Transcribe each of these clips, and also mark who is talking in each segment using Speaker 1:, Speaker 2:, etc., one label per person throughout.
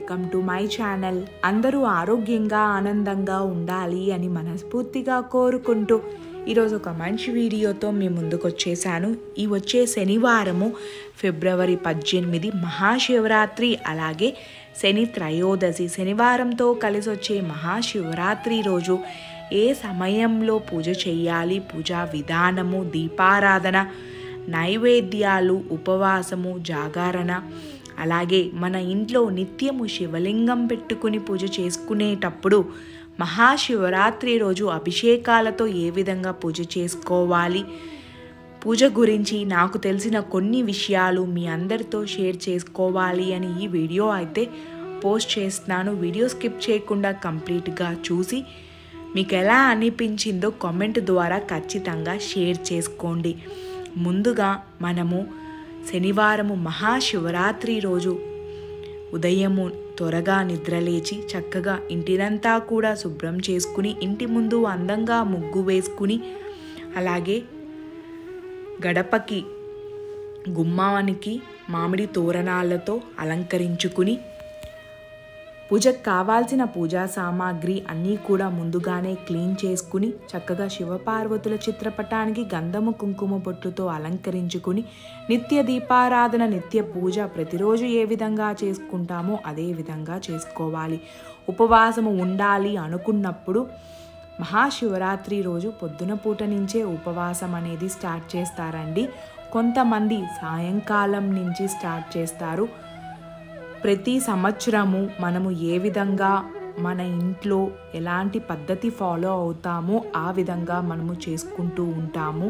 Speaker 1: welcome to my channel అందరూ ఆరోగ్యంగా ఆనందంగా ఉండాలి అని మనస్ఫూర్తిగా కోరుకుంటూ ఈరోజు ఒక మంచి వీడియోతో మీ ముందుకు వచ్చేసాను ఈ వచ్చే శనివారము ఫిబ్రవరి పద్దెనిమిది మహాశివరాత్రి అలాగే శని త్రయోదశి శనివారంతో కలిసి వచ్చే మహాశివరాత్రి రోజు ఏ సమయంలో పూజ చేయాలి పూజా విధానము దీపారాధన నైవేద్యాలు ఉపవాసము జాగరణ అలాగే మన ఇంట్లో నిత్యము శివలింగం పెట్టుకుని పూజ చేసుకునేటప్పుడు మహాశివరాత్రి రోజు అభిషేకాలతో ఏ విధంగా పూజ చేసుకోవాలి పూజ గురించి నాకు తెలిసిన కొన్ని విషయాలు మీ అందరితో షేర్ చేసుకోవాలి అని ఈ వీడియో అయితే పోస్ట్ చేస్తున్నాను వీడియో స్కిప్ చేయకుండా కంప్లీట్గా చూసి మీకు ఎలా అనిపించిందో కామెంట్ ద్వారా ఖచ్చితంగా షేర్ చేసుకోండి ముందుగా మనము శనివారము మహాశివరాత్రి రోజు ఉదయము త్వరగా నిద్రలేచి చక్కగా ఇంటినంతా కూడా శుభ్రం చేసుకుని ఇంటి ముందు అందంగా ముగ్గు వేసుకుని అలాగే గడపకి గుమ్మానికి మామిడి తోరణాలతో అలంకరించుకుని పూజకు కావాల్సిన పూజా సామాగ్రి అన్నీ కూడా ముందుగానే క్లీన్ చేసుకుని చక్కగా శివపార్వతుల చిత్రపటానికి గంధము కుంకుమ బొట్టుతో అలంకరించుకుని నిత్య దీపారాధన నిత్య పూజ ప్రతిరోజు ఏ విధంగా చేసుకుంటామో అదే విధంగా చేసుకోవాలి ఉపవాసము ఉండాలి అనుకున్నప్పుడు మహాశివరాత్రి రోజు పొద్దున పూట నుంచే ఉపవాసం అనేది స్టార్ట్ చేస్తారండి కొంతమంది సాయంకాలం నుంచి స్టార్ట్ చేస్తారు ప్రతి సంవత్సరము మనము ఏ విధంగా మన ఇంట్లో ఎలాంటి పద్ధతి ఫాలో అవుతామో ఆ విధంగా మనము చేసుకుంటూ ఉంటాము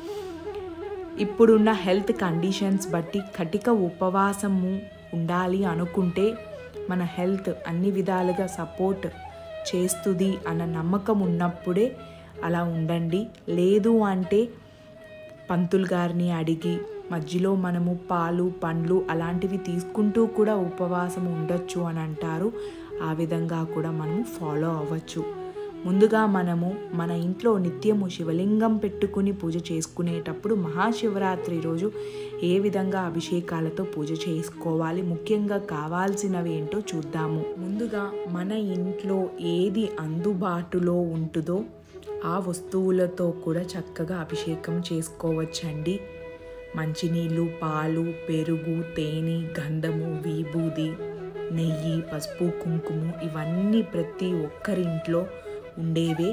Speaker 1: ఇప్పుడున్న హెల్త్ కండిషన్స్ బట్టి కటిక ఉపవాసము ఉండాలి అనుకుంటే మన హెల్త్ అన్ని విధాలుగా సపోర్ట్ చేస్తుంది అన్న నమ్మకం ఉన్నప్పుడే అలా ఉండండి లేదు అంటే పంతులు గారిని అడిగి మధ్యలో మనము పాలు పండ్లు అలాంటివి తీసుకుంటూ కూడా ఉపవాసం ఉండొచ్చు అని అంటారు ఆ విధంగా కూడా మనము ఫాలో అవ్వచ్చు ముందుగా మనము మన ఇంట్లో నిత్యము శివలింగం పెట్టుకుని పూజ చేసుకునేటప్పుడు మహాశివరాత్రి రోజు ఏ విధంగా అభిషేకాలతో పూజ చేసుకోవాలి ముఖ్యంగా కావాల్సినవి ఏంటో చూద్దాము ముందుగా మన ఇంట్లో ఏది అందుబాటులో ఉంటుందో ఆ వస్తువులతో కూడా చక్కగా అభిషేకం చేసుకోవచ్చండి మంచినీళ్ళు పాలు పెరుగు తేనె గంధము విభూది నెయ్యి పసుపు కుంకుమ ఇవన్నీ ప్రతి ఒక్కరింట్లో ఉండేవే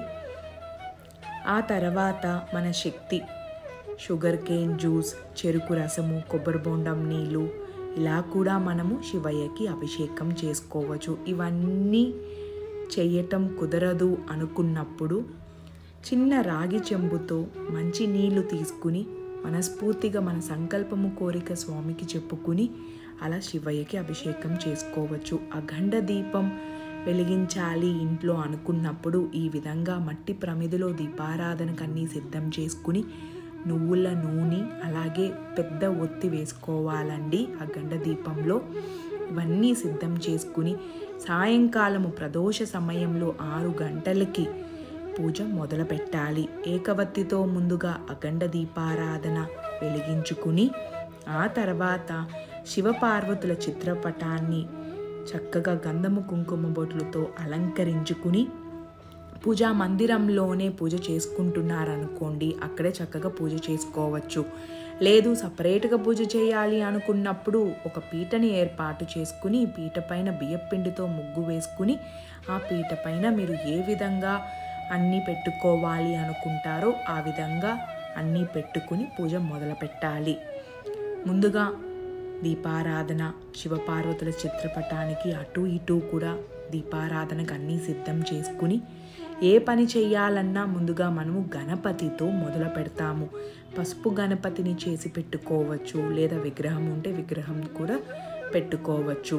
Speaker 1: ఆ తర్వాత మన శక్తి షుగర్ కేన్ జ్యూస్ చెరుకు రసము కొబ్బరి బొండం నీళ్ళు ఇలా కూడా మనము శివయ్యకి అభిషేకం చేసుకోవచ్చు ఇవన్నీ చేయటం కుదరదు అనుకున్నప్పుడు చిన్న రాగి చెంబుతో మంచి నీళ్లు తీసుకుని మనస్ఫూర్తిగా మన సంకల్పము కోరిక స్వామికి చెప్పుకుని అలా శివయ్యకి అభిషేకం చేసుకోవచ్చు అఖండ దీపం వెలిగించాలి ఇంట్లో అనుకున్నప్పుడు ఈ విధంగా మట్టి ప్రమిదిలో దీపారాధనకు అన్నీ సిద్ధం చేసుకుని నువ్వుల నూనె అలాగే పెద్ద ఒత్తి వేసుకోవాలండి ఆ గండ దీపంలో ఇవన్నీ సిద్ధం చేసుకుని సాయంకాలము ప్రదోష సమయంలో ఆరు గంటలకి పూజ మొదలు పెట్టాలి ఏకవత్తితో ముందుగా అఖండ దీపారాధన వెలిగించుకుని ఆ తర్వాత శివపార్వతుల చిత్రపటాన్ని చక్కగా గంధము కుంకుమ బొట్లతో అలంకరించుకుని పూజా మందిరంలోనే పూజ చేసుకుంటున్నారనుకోండి అక్కడే చక్కగా పూజ చేసుకోవచ్చు లేదు సపరేట్గా పూజ చేయాలి అనుకున్నప్పుడు ఒక పీటని ఏర్పాటు చేసుకుని పీట పైన బియ్యపిండితో ముగ్గు వేసుకుని ఆ పీట పైన మీరు ఏ విధంగా అన్నీ పెట్టుకోవాలి అనుకుంటారో ఆ విధంగా అన్నీ పెట్టుకుని పూజ మొదలు పెట్టాలి ముందుగా దీపారాధన శివపార్వతుల చిత్రపటానికి అటు ఇటు కూడా దీపారాధనకు అన్నీ సిద్ధం చేసుకుని ఏ పని చేయాలన్నా ముందుగా మనము గణపతితో మొదలు పెడతాము పసుపు గణపతిని చేసి పెట్టుకోవచ్చు లేదా విగ్రహం ఉంటే విగ్రహం కూడా పెట్టుకోవచ్చు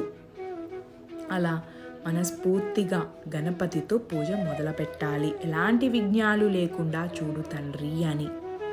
Speaker 1: అలా మనస్ఫూర్తిగా గణపతితో పూజ మొదలు పెట్టాలి ఎలాంటి విఘ్నాలు లేకుండా చూడు తండ్రి అని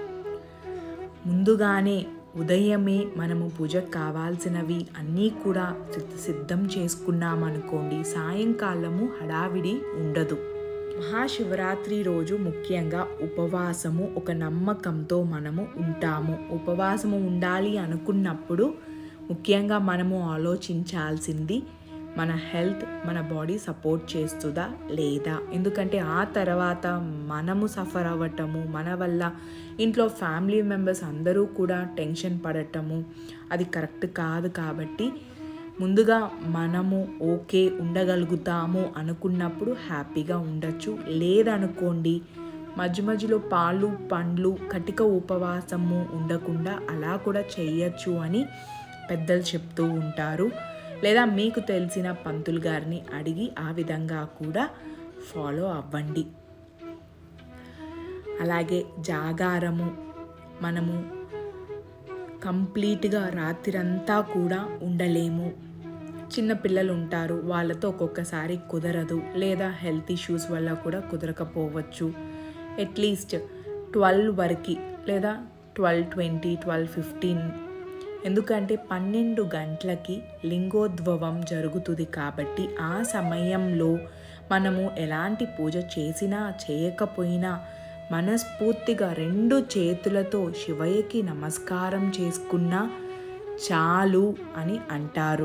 Speaker 1: ముందుగానే ఉదయమే మనము పూజకు కావాల్సినవి అన్నీ కూడా సిద్ధం చేసుకున్నామనుకోండి సాయంకాలము హడావిడి ఉండదు మహాశివరాత్రి రోజు ముఖ్యంగా ఉపవాసము ఒక నమ్మకంతో మనము ఉంటాము ఉపవాసము ఉండాలి అనుకున్నప్పుడు ముఖ్యంగా మనము ఆలోచించాల్సింది మన హెల్త్ మన బాడీ సపోర్ట్ చేస్తుందా లేదా ఎందుకంటే ఆ తర్వాత మనము సఫర్ అవ్వటము మన వల్ల ఇంట్లో ఫ్యామిలీ మెంబర్స్ అందరూ కూడా టెన్షన్ పడటము అది కరెక్ట్ కాదు కాబట్టి ముందుగా మనము ఓకే ఉండగలుగుతాము అనుకున్నప్పుడు హ్యాపీగా ఉండొచ్చు లేదనుకోండి మధ్య మధ్యలో పాలు పండ్లు కటిక ఉపవాసము ఉండకుండా అలా కూడా చేయొచ్చు అని పెద్దలు చెప్తూ ఉంటారు లేదా మీకు తెలిసిన పంతులు గారిని అడిగి ఆ విధంగా కూడా ఫాలో అవ్వండి అలాగే జాగారము మనము కంప్లీట్గా రాత్రంతా కూడా ఉండలేము చిన్న పిల్లలు ఉంటారు వాళ్ళతో ఒక్కొక్కసారి కుదరదు లేదా హెల్త్ ఇష్యూస్ వల్ల కూడా కుదరకపోవచ్చు అట్లీస్ట్ ట్వెల్వ్ వరకు లేదా ట్వెల్వ్ ట్వంటీ ట్వెల్వ్ ఫిఫ్టీన్ ఎందుకంటే పన్నెండు గంటలకి లింగోద్భవం జరుగుతుంది కాబట్టి ఆ సమయంలో మనము ఎలాంటి పూజ చేసినా చేయకపోయినా మనస్ఫూర్తిగా రెండు చేతులతో శివయ్యకి నమస్కారం చేసుకున్నా చాలు అని అంటారు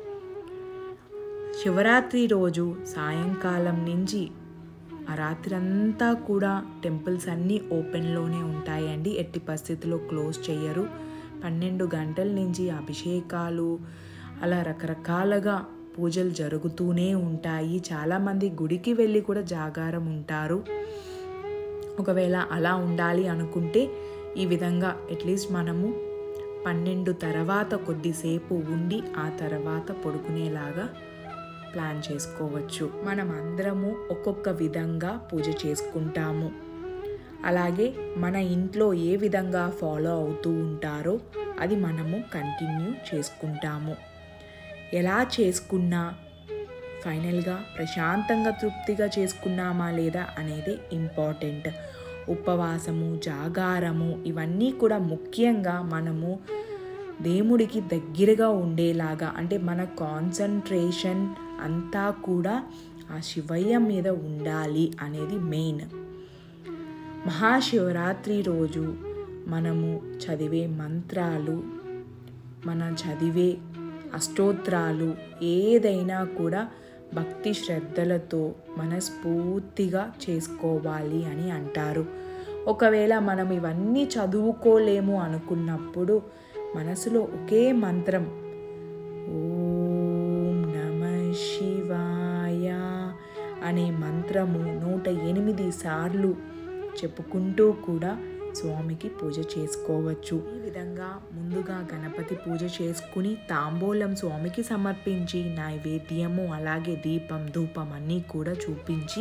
Speaker 1: శివరాత్రి రోజు సాయంకాలం నుంచి ఆ రాత్రి అంతా కూడా టెంపుల్స్ అన్నీ ఓపెన్లోనే ఉంటాయండి ఎట్టి పరిస్థితుల్లో క్లోజ్ చేయరు పన్నెండు గంటల నుంచి అభిషేకాలు అలా రకరకాలుగా పూజలు జరుగుతూనే ఉంటాయి చాలామంది గుడికి వెళ్ళి కూడా జాగారం ఉంటారు ఒకవేళ అలా ఉండాలి అనుకుంటే ఈ విధంగా అట్లీస్ట్ మనము పన్నెండు తర్వాత కొద్దిసేపు ఉండి ఆ తర్వాత పడుకునేలాగా ప్లాన్ చేసుకోవచ్చు మనం అందరము ఒక్కొక్క విధంగా పూజ చేసుకుంటాము అలాగే మన ఇంట్లో ఏ విధంగా ఫాలో అవుతూ ఉంటారో అది మనము కంటిన్యూ చేసుకుంటాము ఎలా చేసుకున్నా ఫైనల్గా ప్రశాంతంగా తృప్తిగా చేసుకున్నామా లేదా అనేది ఇంపార్టెంట్ ఉపవాసము జాగారము ఇవన్నీ కూడా ముఖ్యంగా మనము దేవుడికి దగ్గరగా ఉండేలాగా అంటే మన కాన్సన్ట్రేషన్ అంతా కూడా ఆ శివయ్య మీద ఉండాలి అనేది మెయిన్ మహాశివరాత్రి రోజు మనము చదివే మంత్రాలు మన చదివే అష్టోత్రాలు ఏదైనా కూడా భక్తి శ్రద్ధలతో మనస్ఫూర్తిగా చేసుకోవాలి అని అంటారు ఒకవేళ మనం ఇవన్నీ చదువుకోలేము అనుకున్నప్పుడు మనసులో ఒకే మంత్రం ఓం నమ శివాయ అనే మంత్రము నూట ఎనిమిది సార్లు చెప్పుకుంటూ కూడా స్వామికి పూజ చేసుకోవచ్చు ఈ విధంగా ముందుగా గణపతి పూజ చేసుకుని తాంబూలం స్వామికి సమర్పించి నైవేద్యము అలాగే దీపం ధూపం అన్నీ కూడా చూపించి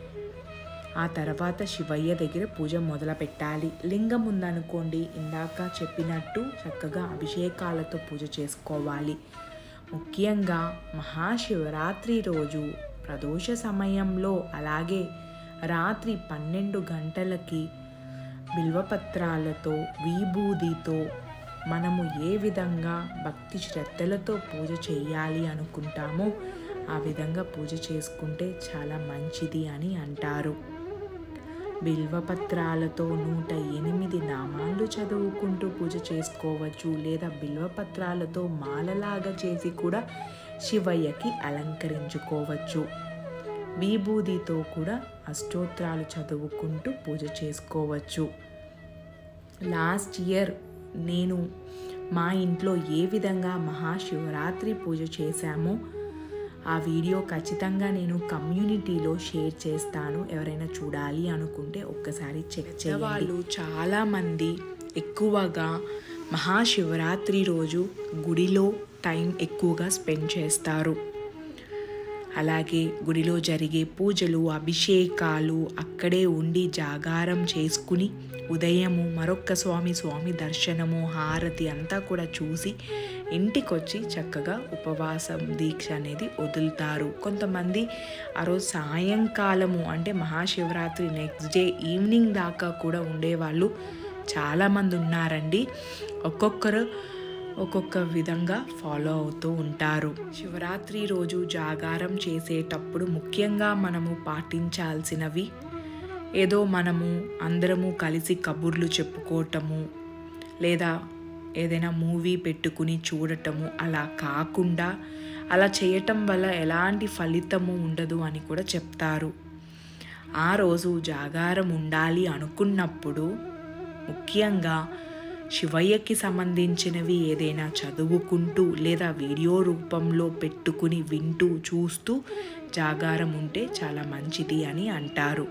Speaker 1: ఆ తర్వాత శివయ్య దగ్గర పూజ మొదలు పెట్టాలి లింగం ఉందనుకోండి ఇందాక చెప్పినట్టు చక్కగా అభిషేకాలతో పూజ చేసుకోవాలి ముఖ్యంగా మహాశివరాత్రి రోజు ప్రదోష సమయంలో అలాగే రాత్రి పన్నెండు గంటలకి బిల్వపత్రాలతో విభూదితో మనము ఏ విధంగా భక్తి శ్రద్ధలతో పూజ చేయాలి అనుకుంటామో ఆ విధంగా పూజ చేసుకుంటే చాలా మంచిది అని అంటారు బిల్వపత్రాలతో నూట ఎనిమిది నామాలు చదువుకుంటూ పూజ చేసుకోవచ్చు లేదా బిల్వపత్రాలతో మాలలాగా చేసి కూడా శివయ్యకి అలంకరించుకోవచ్చు విభూదితో కూడా అష్టోత్రాలు చదువుకుంటూ పూజ చేసుకోవచ్చు లాస్ట్ ఇయర్ నేను మా ఇంట్లో ఏ విధంగా మహాశివరాత్రి పూజ చేశామో ఆ వీడియో ఖచ్చితంగా నేను కమ్యూనిటీలో షేర్ చేస్తాను ఎవరైనా చూడాలి అనుకుంటే ఒక్కసారి చెక్ చేయండి వాళ్ళు చాలామంది ఎక్కువగా మహాశివరాత్రి రోజు గుడిలో టైం ఎక్కువగా స్పెండ్ చేస్తారు అలాగే గుడిలో జరిగే పూజలు అభిషేకాలు అక్కడే ఉండి జాగారం చేసుకుని ఉదయము మరొక్క స్వామి స్వామి దర్శనము హారతి అంతా కూడా చూసి ఇంటికొచ్చి చక్కగా ఉపవాసం దీక్ష అనేది వదులుతారు కొంతమంది ఆ రోజు సాయంకాలము అంటే మహాశివరాత్రి నెక్స్ట్ డే ఈవినింగ్ దాకా కూడా ఉండేవాళ్ళు చాలామంది ఉన్నారండి ఒక్కొక్కరు ఒక్కొక్క విధంగా ఫాలో అవుతూ ఉంటారు శివరాత్రి రోజు జాగారం చేసేటప్పుడు ముఖ్యంగా మనము పాటించాల్సినవి ఏదో మనము అందరము కలిసి కబుర్లు చెప్పుకోవటము లేదా ఏదైనా మూవీ పెట్టుకుని చూడటము అలా కాకుండా అలా చేయటం వల్ల ఎలాంటి ఫలితము ఉండదు అని కూడా చెప్తారు ఆ రోజు జాగారం ఉండాలి అనుకున్నప్పుడు ముఖ్యంగా శివయ్యకి సంబంధించినవి ఏదైనా చదువుకుంటూ లేదా వీడియో రూపంలో పెట్టుకుని వింటూ చూస్తూ జాగారం ఉంటే చాలా మంచిది అని అంటారు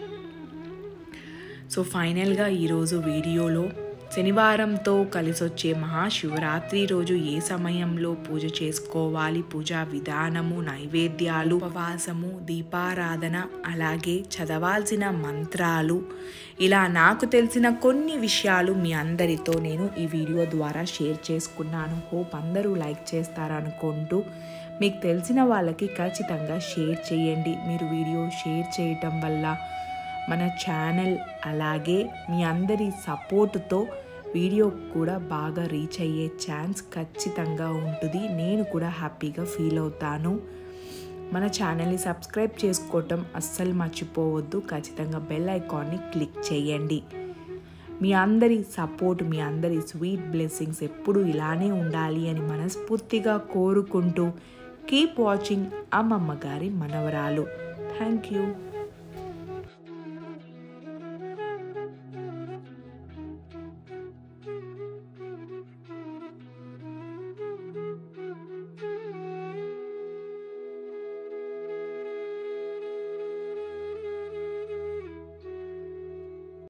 Speaker 1: సో ఫైనల్గా ఈరోజు వీడియోలో శనివారంతో కలిసొచ్చే మహాశివరాత్రి రోజు ఏ సమయంలో పూజ చేసుకోవాలి పూజా విధానము నైవేద్యాలు ఉపవాసము దీపారాధన అలాగే చదవాల్సిన మంత్రాలు ఇలా నాకు తెలిసిన కొన్ని విషయాలు మీ అందరితో నేను ఈ వీడియో ద్వారా షేర్ చేసుకున్నాను హోప్ అందరూ లైక్ చేస్తారనుకుంటూ మీకు తెలిసిన వాళ్ళకి ఖచ్చితంగా షేర్ చేయండి మీరు వీడియో షేర్ చేయటం వల్ల మన ఛానల్ అలాగే మీ అందరి సపోర్టుతో వీడియో కూడా బాగా రీచ్ అయ్యే ఛాన్స్ ఖచ్చితంగా ఉంటుంది నేను కూడా హ్యాపీగా ఫీల్ అవుతాను మన ఛానల్ని సబ్స్క్రైబ్ చేసుకోవటం అస్సలు మర్చిపోవద్దు ఖచ్చితంగా బెల్ ఐకాన్ని క్లిక్ చేయండి మీ అందరి సపోర్ట్ మీ అందరి స్వీట్ బ్లెస్సింగ్స్ ఎప్పుడు ఇలానే ఉండాలి అని మనస్ఫూర్తిగా కోరుకుంటూ కీప్ వాచింగ్ అమ్మమ్మ గారి మనవరాలు థ్యాంక్ యూ